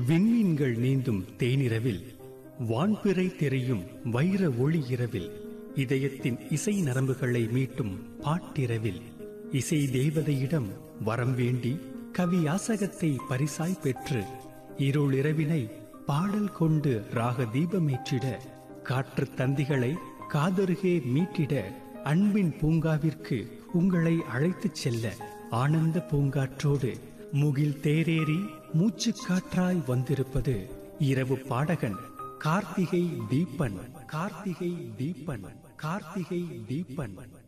விண்மீன்கள் நீந்தும் தேனிரவில் வான்பிறை தெரியும் வைர ஒளி இரவில் இதயத்தின் இசை நரம்புகளை மீட்டும் பாட்டிரவில் இசை தேவதையிடம் வரம் வேண்டி கவி யாசகத்தை பரிசாய் பெற்று இருளிரவினை பாடல் கொண்டு ராக தீபமேற்றிட காற்று தந்திகளை காதருகே மீட்டிட அன்பின் பூங்காவிற்கு உங்களை அழைத்துச் செல்ல ஆனந்த பூங்காற்றோடு முகில் தேரேறி மூச்சுக்காற்றாய் வந்திருப்பது இரவு பாடகன் கார்த்திகை தீபன் கார்த்திகை தீபன் கார்த்திகை தீபன்